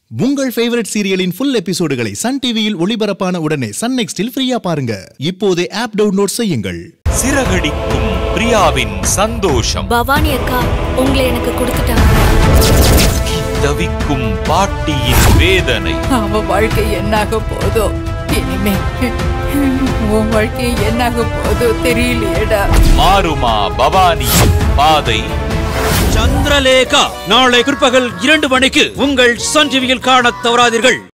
உங்கள் ஃபேவரட் சீரியலின் ஃபுல் எபிசோடுகளை சன் டிவியில் ஒளிபரப்பான உடனே சன் நெக்ஸ்டில் ஃப்ரீயா பாருங்க இப்போதே ஆப் டவுன்லோட் செய்யுங்கள் சிறகடிக்கும் பிரியாவின் சந்தோஷம் பவானி அக்கா உங்களை எனக்கு கொடுத்துட்டாங்க தவிக்கும் பாட்டியின் வேதனை அவ வாழ்க்கை என்னாக போதோ இனிமே உன் வாழ்க்கை என்னாக போதோ தெரியலையேடா மாறுமா பவானியின் பாதை சந்திரலேகா நாளை பிற்பகல் இரண்டு மணிக்கு உங்கள் சன் டிவியில் காணத் தவறாதீர்கள்